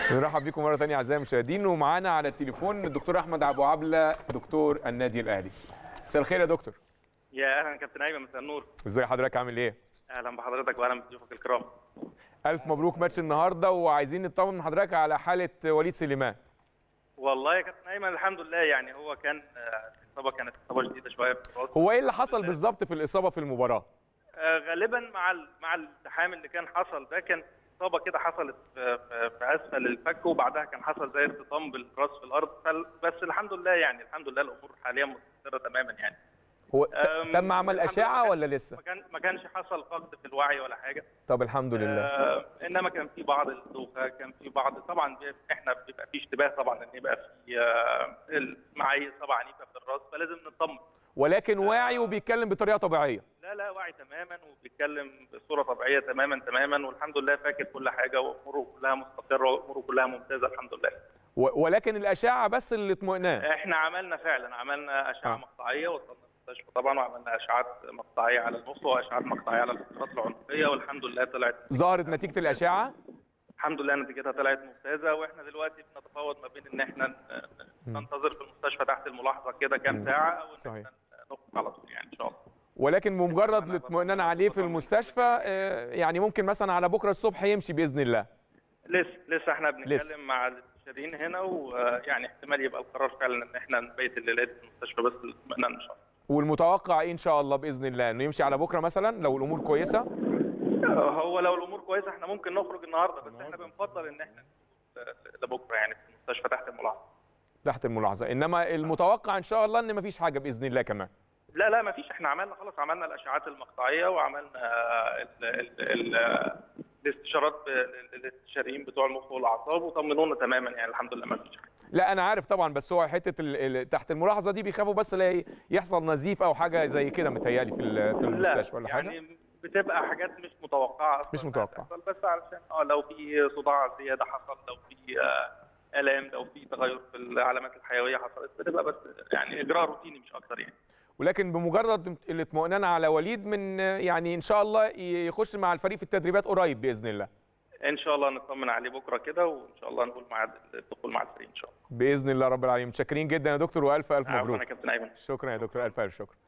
نرحب بكم مره ثانيه اعزائي المشاهدين ومعانا على التليفون الدكتور احمد ابو عبله دكتور النادي الاهلي مساء الخير يا دكتور يا اهلا كابتن ايمن مساء النور ازي حضرتك عامل ايه اهلا بحضرتك واهلا بضيوفك الكرام الف مبروك ماتش النهارده وعايزين نطمن من حضرتك على حاله وليد سليمان والله يا كابتن ايمن الحمد لله يعني هو كان آه، الاصابه كانت اصابه شديده شويه في الراس هو ايه اللي حصل بالظبط في الاصابه في المباراه آه، غالبا مع ال- مع الالتحام اللي كان حصل ده كان اصابه كده حصلت في, في, في اسفل الفك وبعدها كان حصل زي ارتطام بالراس في الارض فال- بس الحمد لله يعني الحمد لله الامور حاليا مستقره تماما يعني هو ت- أم، تم عمل الحمد اشعه لله ولا لسه ما كان ما كانش حصل فقد في الوعي ولا حاجه طب الحمد لله آه انما كان في بعض الدوخه كان في بعض طبعا بي- احنا بيبقى في اشتباه طبعا ان يبقى في آه المعايير طبعا عنيفه في الراس فلازم نطمن ولكن واعي وبيتكلم بطريقه طبيعيه لا لا واعي تماما وبيتكلم بصوره طبيعيه تماما تماما والحمد لله فاكر كل حاجه واموره كلها مستقره واموره كلها ممتازه الحمد لله و- ولكن الاشعه بس اللي اطمئنان احنا عملنا فعلا عملنا اشعه آه. مقطعيه وصلنا المستشفى طبعا وعملنا اشعات مقطعيه على المخ واشعات مقطعيه على الفقرات العنقيه والحمد لله طلعت ظهرت نتيجه الاشعه الحمد لله نتيجتها طلعت ممتازه واحنا دلوقتي بنتفاوض ما بين ان احنا ن- ننتظر في المستشفى تحت الملاحظه كده كام ساعه او ان صحيح. احنا نخرج على طول يعني ان شاء الله ولكن بمجرد الاطمئنان عليه في المستشفى آه، يعني ممكن مثلا على بكره الصبح يمشي باذن الله لسه لسه احنا بنتكلم لسه. مع الاستشاريين هنا ويعني احتمال يبقى القرار فعلا ان احنا نبيت الليلات في المستشفى بس الاطمئنان ان شاء الله والمتوقع إيه ان شاء الله باذن الله انه يمشي على بكره مثلا لو الامور كويسه هو لو الامور كويسه احنا ممكن نخرج النهارده بس احنا بنفضل ان احنا نكون لبكره يعني في المستشفى تحت الملاحظه تحت الملاحظه انما المتوقع ان شاء الله ان مفيش حاجه باذن الله كمان لا لا ما فيش احنا عملنا خلاص عملنا الاشعات المقطعيه وعملنا ال ال ال الاستشارات ب- للاستشاريين بتوع المخ والاعصاب وطمنونا تماما يعني الحمد لله ما فيش حاجه لا انا عارف طبعا بس هو حته ال- ال- تحت الملاحظه دي بيخافوا بس لا يحصل نزيف او حاجه زي كده متهيألي في ال- في المستشفى ولا حاجه يعني بتبقى حاجات مش متوقعه أصلاً مش متوقعة. هتحصل، بس علشان اه لو في صداع زياده حصل لو في آه، الام لو في تغير في العلامات الحيويه حصلت بتبقى بس يعني اجراء روتيني مش اكتر يعني ولكن بمجرد الاطمئنان على وليد من يعني ان شاء الله يخش مع الفريق في التدريبات قريب باذن الله ان شاء الله نطمن عليه بكره كده وان شاء الله نقول ميعاد الدخول مع الفريق ان شاء الله باذن الله رب العالمين متشكرين جدا يا دكتور والف الف عفواً مبروك يا كابتن ايمن شكرا يا دكتور الف الف شكر